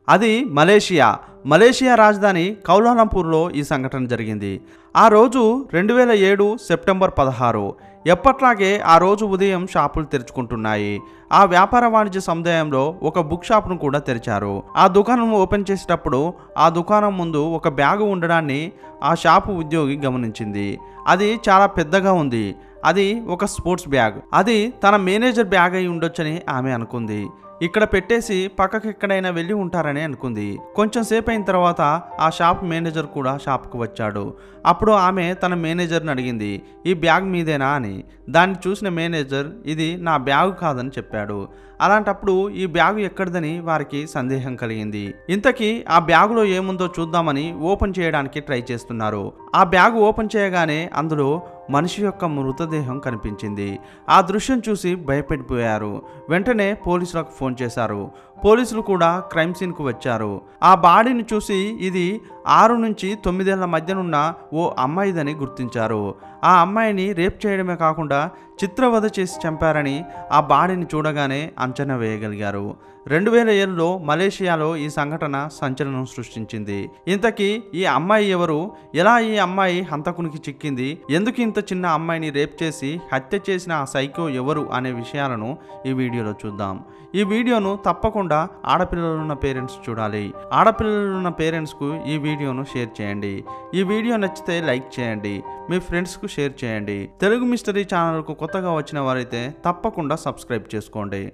అది Malaysia Malaysia రాజధాని కౌలాలంపూర్లో ఈ సంఘటన జరిగింది ఆ రోజు రెండు వేల ఏడు సెప్టెంబర్ పదహారు ఎప్పట్లాగే ఆ రోజు ఉదయం షాపులు తెరుచుకుంటున్నాయి ఆ వ్యాపార వాణిజ్య సముదాయంలో ఒక బుక్ షాప్ను కూడా తెరిచారు ఆ దుకాణం ఓపెన్ చేసేటప్పుడు ఆ దుకాణం ముందు ఒక బ్యాగు ఉండడాన్ని ఆ షాపు ఉద్యోగి గమనించింది అది చాలా పెద్దగా ఉంది అది ఒక స్పోర్ట్స్ బ్యాగ్ అది తన మేనేజర్ బ్యాగ్ అయి ఉండొచ్చని ఆమె అనుకుంది ఇక్కడ పెట్టేసి పక్కకి ఎక్కడైనా వెళ్ళి ఉంటారని అనుకుంది కొంచెం సేపు అయిన తర్వాత ఆ షాప్ మేనేజర్ కూడా షాప్కు వచ్చాడు అప్పుడు ఆమె తన మేనేజర్ని అడిగింది ఈ బ్యాగ్ మీదేనా అని దాన్ని చూసిన మేనేజర్ ఇది నా బ్యాగ్ కాదని చెప్పాడు అలాంటప్పుడు ఈ బ్యాగు ఎక్కడిదని వారికి సందేహం కలిగింది ఇంతకీ ఆ బ్యాగులో ఏముందో చూద్దామని ఓపెన్ చేయడానికి ట్రై చేస్తున్నారు ఆ బ్యాగు ఓపెన్ చేయగానే అందులో మనిషి యొక్క మృతదేహం కనిపించింది ఆ దృశ్యం చూసి భయపడిపోయారు వెంటనే పోలీసులకు ఫోన్ చేశారు పోలీసులు కూడా క్రైమ్ సీన్కు వచ్చారు ఆ బాడీని చూసి ఇది ఆరు నుంచి తొమ్మిదేళ్ల మధ్యనున్న ఓ అమ్మాయిదని గుర్తించారు ఆ అమ్మాయిని రేప్ చేయడమే కాకుండా చిత్రవధ చేసి చంపారని ఆ బాడీని చూడగానే అంచనా వేయగలిగారు రెండు వేల ఏళ్ళలో మలేషియాలో ఈ సంఘటన సంచలనం సృష్టించింది ఇంతకీ ఈ అమ్మాయి ఎవరు ఎలా ఈ అమ్మాయి హంతకునికి చిక్కింది ఎందుకు ఇంత చిన్న అమ్మాయిని రేప్ చేసి హత్య చేసిన ఆ సైకో ఎవరు అనే విషయాలను ఈ వీడియోలో చూద్దాం ఈ వీడియోను తప్పకుండా ఆడపిల్లలున్న పేరెంట్స్ చూడాలి ఆడపిల్లలున్న పేరెంట్స్కు ఈ వీడియోను షేర్ చేయండి ఈ వీడియో నచ్చితే లైక్ చేయండి మీ ఫ్రెండ్స్కు షేర్ చేయండి తెలుగు మిస్టరీ ఛానల్కు కొత్తగా వచ్చిన వారైతే తప్పకుండా సబ్స్క్రైబ్ చేసుకోండి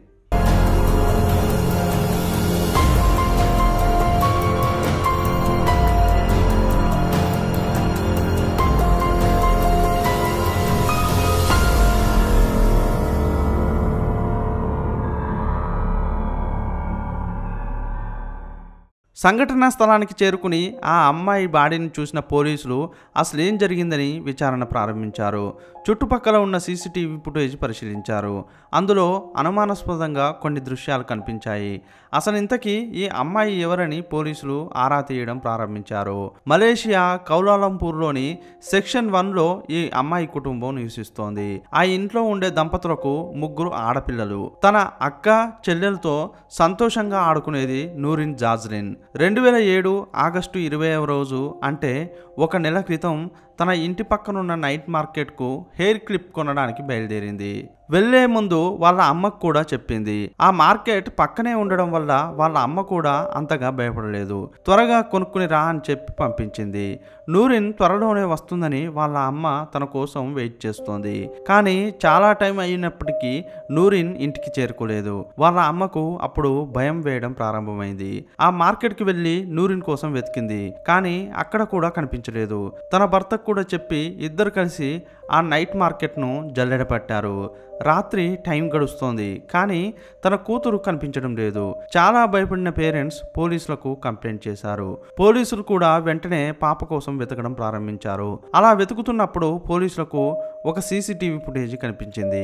సంఘటనా స్థలానికి చేరుకుని ఆ అమ్మాయి బాడీని చూసిన పోలీసులు అసలు ఏం జరిగిందని విచారణ ప్రారంభించారు చుట్టుపక్కల ఉన్న సీసీటీవీ ఫుటేజ్ పరిశీలించారు అందులో అనుమానాస్పదంగా కొన్ని దృశ్యాలు కనిపించాయి అసలు ఇంతకీ ఈ అమ్మాయి ఎవరని పోలీసులు ఆరా తీయడం ప్రారంభించారు మలేషియా కౌలాలంపూర్లోని సెక్షన్ వన్లో ఈ అమ్మాయి కుటుంబం నివసిస్తోంది ఆ ఇంట్లో ఉండే దంపతులకు ముగ్గురు ఆడపిల్లలు తన అక్క చెల్లెలతో సంతోషంగా ఆడుకునేది నూరిన్ జాజ్రిన్ రెండు వేల ఏడు ఆగస్టు ఇరవైవ రోజు అంటే ఒక నెల క్రితం తన ఇంటి పక్కనున్న నైట్ మార్కెట్కు హెయిర్ క్లిప్ కొనడానికి బయలుదేరింది వెళ్లే ముందు వాళ్ళ అమ్మకు కూడా చెప్పింది ఆ మార్కెట్ పక్కనే ఉండడం వల్ల వాళ్ళ అమ్మ కూడా అంతగా భయపడలేదు త్వరగా కొనుక్కుని రా అని చెప్పి పంపించింది నూరిన్ త్వరలోనే వస్తుందని వాళ్ళ అమ్మ తన కోసం వెయిట్ చేస్తోంది కానీ చాలా టైం అయినప్పటికీ నూరిన్ ఇంటికి చేరుకోలేదు వాళ్ళ అమ్మకు అప్పుడు భయం వేయడం ప్రారంభమైంది ఆ మార్కెట్కి వెళ్ళి నూరిన్ కోసం వెతికింది కానీ అక్కడ కూడా కనిపించలేదు తన భర్తకు కూడా చెప్పి ఇద్దరు కలిసి ఆ నైట్ మార్కెట్ను జల్లెడ పట్టారు రాత్రి టైం గడుస్తోంది కానీ తన కూతురు కనిపించడం లేదు చాలా భయపడిన పేరెంట్స్ పోలీసులకు కంప్లైంట్ చేశారు పోలీసులు కూడా వెంటనే పాప కోసం వెతకడం ప్రారంభించారు అలా వెతుకుతున్నప్పుడు పోలీసులకు ఒక సీసీటీవీ ఫుటేజ్ కనిపించింది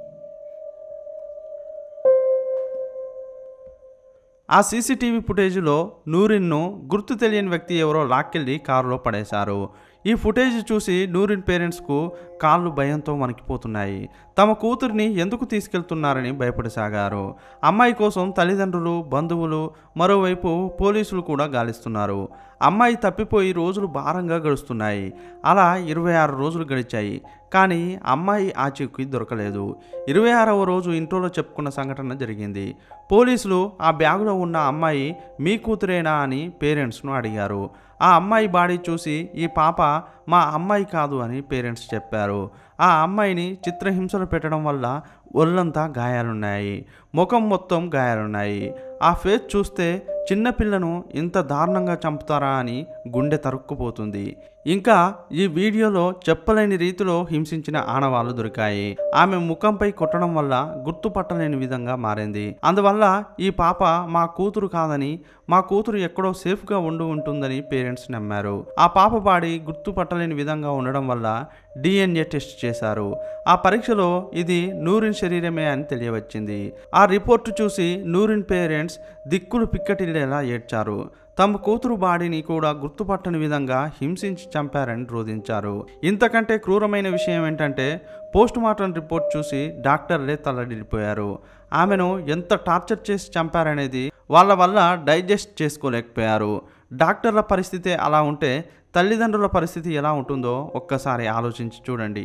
ఆ సీసీటీవీ ఫుటేజ్లో నూరిన్ను గుర్తు తెలియని వ్యక్తి ఎవరో లాక్కెళ్ళి కారులో పడేశారు ఈ ఫుటేజ్ చూసి నూరిన్ పేరెంట్స్కు కాళ్ళు భయంతో వణికిపోతున్నాయి తమ కూతురిని ఎందుకు తీసుకెళ్తున్నారని భయపడసాగారు అమ్మాయి కోసం తల్లిదండ్రులు బంధువులు మరోవైపు పోలీసులు కూడా గాలిస్తున్నారు అమ్మాయి తప్పిపోయి రోజులు భారంగా గడుస్తున్నాయి అలా ఇరవై ఆరు రోజులు గడిచాయి కానీ అమ్మాయి ఆచూకీ దొరకలేదు ఇరవై ఆరవ రోజు ఇంట్లో చెప్పుకున్న సంఘటన జరిగింది పోలీసులు ఆ బ్యాగులో ఉన్న అమ్మాయి మీ కూతురేనా అని పేరెంట్స్ను అడిగారు ఆ అమ్మాయి బాడీ చూసి ఈ పాప మా అమ్మాయి కాదు అని పేరెంట్స్ చెప్పారు ఆ అమ్మాయిని చిత్రహింసలు పెట్టడం వల్ల ఒళ్ళంతా గాయాలున్నాయి ముఖం మొత్తం గాయాలున్నాయి ఆ ఫేస్ చూస్తే చిన్నపిల్లను ఇంత దారుణంగా చంపుతారా అని గుండె తరుక్కుపోతుంది ఇంకా ఈ వీడియోలో చెప్పలేని రీతిలో హింసించిన ఆనవాళ్లు దొరికాయి ఆమె ముఖంపై కొట్టడం వల్ల గుర్తుపట్టలేని విధంగా మారింది అందువల్ల ఈ పాప మా కూతురు కాదని మా కూతురు ఎక్కడో సేఫ్గా ఉండి ఉంటుందని పేరెంట్స్ నమ్మారు ఆ పాప బాడీ గుర్తుపట్టలేని విధంగా ఉండడం వల్ల డిఎన్ఏ టెస్ట్ చేశారు ఆ పరీక్షలో ఇది నూరిన్ శరీరమే అని తెలియవచ్చింది ఆ రిపోర్టు చూసి నూరిన్ పేరెంట్స్ దిక్కులు పిక్కటిల్లేలా ఏడ్చారు తమ కూతురు బాడీని కూడా గుర్తుపట్టని విధంగా హింసించి చంపారని రోధించారు ఇంతకంటే క్రూరమైన విషయం ఏంటంటే పోస్ట్ మార్టం రిపోర్ట్ చూసి డాక్టర్లే తల్లడిల్లిపోయారు ఆమెను ఎంత టార్చర్ చేసి చంపారనేది వాళ్ళ వల్ల డైజెస్ట్ చేసుకోలేకపోయారు డాక్టర్ల పరిస్థితి అలా ఉంటే తల్లిదండ్రుల పరిస్థితి ఎలా ఉంటుందో ఒక్కసారి ఆలోచించి చూడండి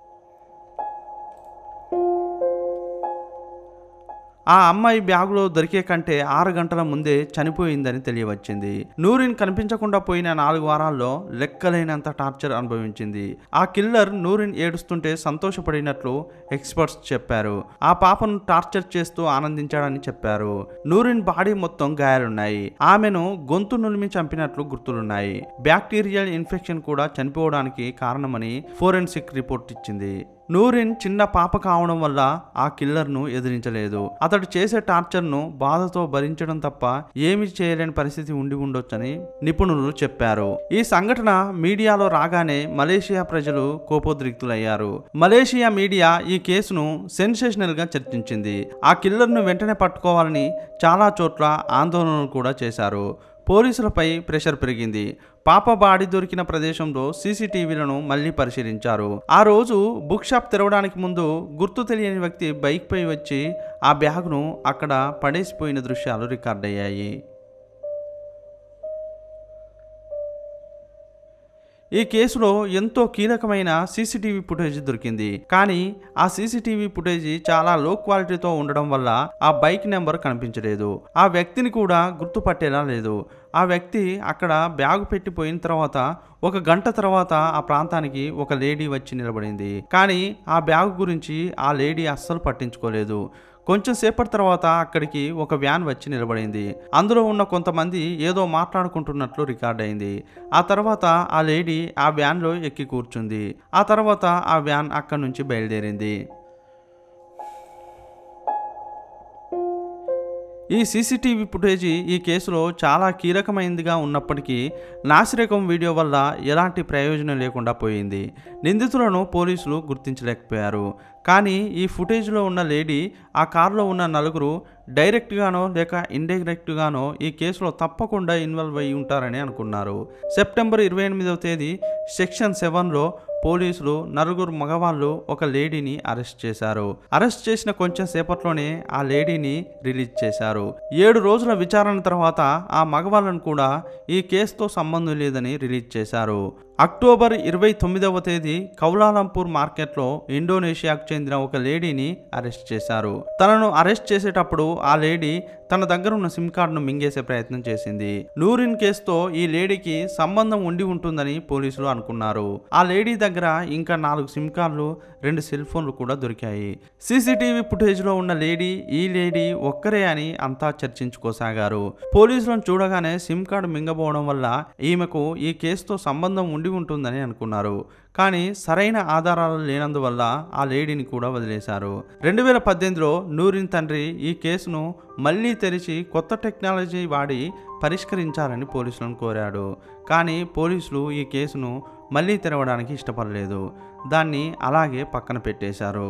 ఆ అమ్మాయి బ్యాగులో దొరికే కంటే ఆరు గంటల ముందే చనిపోయిందని తెలియవచ్చింది నూరిన్ కనిపించకుండా పోయిన నాలుగు వారాల్లో లెక్కలేనంత టార్చర్ అనుభవించింది ఆ కిల్లర్ నూరిన్ ఏడుస్తుంటే సంతోషపడినట్లు ఎక్స్పర్ట్స్ చెప్పారు ఆ పాపను టార్చర్ చేస్తూ ఆనందించాడని చెప్పారు నూరిన్ బాడీ మొత్తం గాయాలున్నాయి ఆమెను గొంతు నులిమి చంపినట్లు గుర్తులున్నాయి బ్యాక్టీరియల్ ఇన్ఫెక్షన్ కూడా చనిపోవడానికి కారణమని ఫోరెన్సిక్ రిపోర్ట్ ఇచ్చింది నూరిన్ చిన్న పాప కావడం వల్ల ఆ కిల్లర్ను ఎదిరించలేదు అతడు చేసే టార్చర్ను బాధతో భరించడం తప్ప ఏమీ చేయలేని పరిస్థితి ఉండి ఉండొచ్చని నిపుణులు చెప్పారు ఈ సంఘటన మీడియాలో రాగానే మలేషియా ప్రజలు కోపోద్రిక్తులయ్యారు మలేషియా మీడియా ఈ కేసును సెన్సేషనల్ గా చర్చించింది ఆ కిల్లర్ను వెంటనే పట్టుకోవాలని చాలా చోట్ల ఆందోళనలు కూడా చేశారు పోలీసులపై ప్రెషర్ పెరిగింది పాప బాడీ దొరికిన ప్రదేశంలో సీసీటీవీలను మళ్ళీ పరిశీలించారు ఆ రోజు బుక్ షాప్ తెరవడానికి ముందు గుర్తు తెలియని వ్యక్తి బైక్పై వచ్చి ఆ బ్యాగ్ను అక్కడ పడేసిపోయిన దృశ్యాలు రికార్డయ్యాయి ఈ కేసులో ఎంతో కీలకమైన సీసీటీవీ ఫుటేజ్ దొరికింది కానీ ఆ సీసీటీవీ ఫుటేజ్ చాలా లో క్వాలిటీతో ఉండడం వల్ల ఆ బైక్ నెంబర్ కనిపించలేదు ఆ వ్యక్తిని కూడా గుర్తుపట్టేలా లేదు ఆ వ్యక్తి అక్కడ బ్యాగు పెట్టిపోయిన తర్వాత ఒక గంట తర్వాత ఆ ప్రాంతానికి ఒక లేడీ వచ్చి నిలబడింది కానీ ఆ బ్యాగు గురించి ఆ లేడీ అస్సలు పట్టించుకోలేదు కొంచెం సేపటి తర్వాత అక్కడికి ఒక వ్యాన్ వచ్చి నిలబడింది అందులో ఉన్న కొంతమంది ఏదో మాట్లాడుకుంటున్నట్లు రికార్డ్ అయింది ఆ తర్వాత ఆ లేడీ ఆ వ్యాన్లో ఎక్కి కూర్చుంది ఆ తర్వాత ఆ వ్యాన్ అక్కడి నుంచి బయలుదేరింది ఈ సీసీటీవీ ఫుటేజీ ఈ కేసులో చాలా కీలకమైనదిగా ఉన్నప్పటికీ నాసిరకం వీడియో వల్ల ఎలాంటి ప్రయోజనం లేకుండా పోయింది నిందితులను పోలీసులు గుర్తించలేకపోయారు కానీ ఈ ఫుటేజ్లో ఉన్న లేడీ ఆ కారులో ఉన్న నలుగురు డైరెక్ట్గానో లేక ఇండైరెక్ట్గానో ఈ కేసులో తప్పకుండా ఇన్వాల్వ్ అయి ఉంటారని అనుకున్నారు సెప్టెంబర్ ఇరవై ఎనిమిదవ తేదీ సెక్షన్ సెవెన్లో పోలీసులు నలుగురు మగవాళ్ళు ఒక లేడీని అరెస్ట్ చేశారు అరెస్ట్ చేసిన కొంచెం సేపట్లోనే ఆ లేడీని రిలీజ్ చేశారు ఏడు రోజుల విచారణ తర్వాత ఆ మగవాళ్ళను కూడా ఈ కేసుతో సంబంధం లేదని రిలీజ్ చేశారు అక్టోబర్ ఇరవై తొమ్మిదవ తేదీ కౌలాలంపూర్ మార్కెట్లో ఇండోనేషియాకు చెందిన ఒక లేడీని అరెస్ట్ చేశారు తనను అరెస్ట్ చేసేటప్పుడు ఆ లేడీ తన దగ్గర ఉన్న సిమ్ కార్డును మింగేసే ప్రయత్నం చేసింది నూరిన్ కేసుతో ఈ లేడీకి సంబంధం ఉండి ఉంటుందని పోలీసులు అనుకున్నారు ఆ లేడీ దగ్గర ఇంకా నాలుగు సిమ్ కార్డులు రెండు సెల్ ఫోన్లు కూడా దొరికాయి సీసీటీవీ ఫుటేజ్లో ఉన్న లేడీ ఈ లేడీ ఒక్కరే అని అంతా చర్చించుకోసాగారు పోలీసులను చూడగానే సిమ్ కార్డు మింగబోవడం వల్ల ఈమెకు ఈ కేసుతో సంబంధం ఉండి ఉంటుందని అనుకున్నారు కానీ సరైన ఆధారాలు లేనందువల్ల ఆ లేడీని కూడా వదిలేశారు రెండు వేల పద్దెనిమిదిలో నూరిన్ తండ్రి ఈ కేసును మళ్ళీ తెరిచి కొత్త టెక్నాలజీ వాడి పరిష్కరించాలని పోలీసులను కోరాడు కానీ పోలీసులు ఈ కేసును మళ్ళీ తెరవడానికి ఇష్టపడలేదు దాన్ని అలాగే పక్కన పెట్టేశారు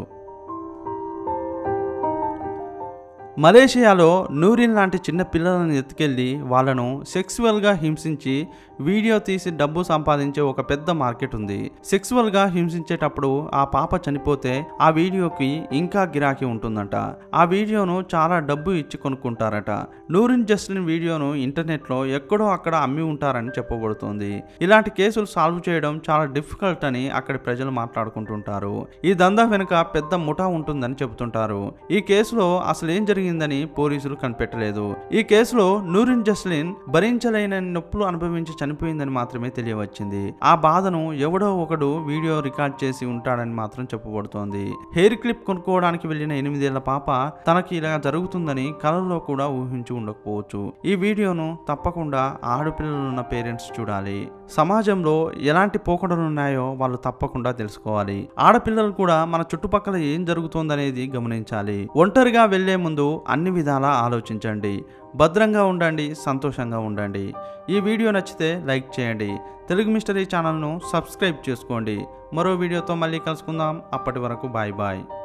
మలేషియాలో నూరిన్ లాంటి చిన్న పిల్లలను ఎత్తుకెళ్ళి వాళ్ళను సెక్సువల్గా హింసించి వీడియో తీసి డబ్బు సంపాదించే ఒక పెద్ద మార్కెట్ ఉంది సెక్సువల్గా హింసించేటప్పుడు ఆ పాప చనిపోతే ఆ వీడియోకి ఇంకా గిరాకీ ఉంటుందంట ఆ వీడియోను చాలా డబ్బు ఇచ్చి కొనుక్కుంటారట నూరిన్ జస్లిన్ వీడియోను ఇంటర్నెట్లో ఎక్కడో అక్కడ అమ్మి ఉంటారని చెప్పబడుతోంది ఇలాంటి కేసులు సాల్వ్ చేయడం చాలా డిఫికల్ట్ అని అక్కడి ప్రజలు మాట్లాడుకుంటుంటారు ఈ దందా వెనుక పెద్ద ముఠా ఉంటుందని చెబుతుంటారు ఈ కేసులో అసలు ఏం జరిగిందని పోలీసులు కనిపెట్టలేదు ఈ కేసులో నూరిన్ జస్లిన్ భరించలేని నొప్పులు అనుభవించి చనిపోయిందని మాత్రమే తెలియవచ్చింది ఆ బాధను ఎవడో ఒకడు వీడియో రికార్డ్ చేసి ఉంటాడని మాత్రం చెప్పబడుతోంది హెయిర్ క్లిప్ కొనుక్కోవడానికి వెళ్లిన ఎనిమిదేళ్ల పాప తనకి ఇలా జరుగుతుందని కలలో కూడా ఊహించి ఉండకపోవచ్చు ఈ వీడియోను తప్పకుండా ఆడపిల్లలున్న పేరెంట్స్ చూడాలి సమాజంలో ఎలాంటి పోకడలు ఉన్నాయో వాళ్ళు తప్పకుండా తెలుసుకోవాలి ఆడపిల్లలు కూడా మన చుట్టుపక్కల ఏం జరుగుతోందనేది గమనించాలి ఒంటరిగా వెళ్లే ముందు అన్ని విధాలా ఆలోచించండి భద్రంగా ఉండండి సంతోషంగా ఉండండి ఈ వీడియో నచ్చితే లైక్ చేయండి తెలుగు మిస్టరీ ఛానల్ను సబ్స్క్రైబ్ చేసుకోండి మరో వీడియోతో మళ్ళీ కలుసుకుందాం అప్పటి వరకు బాయ్ బాయ్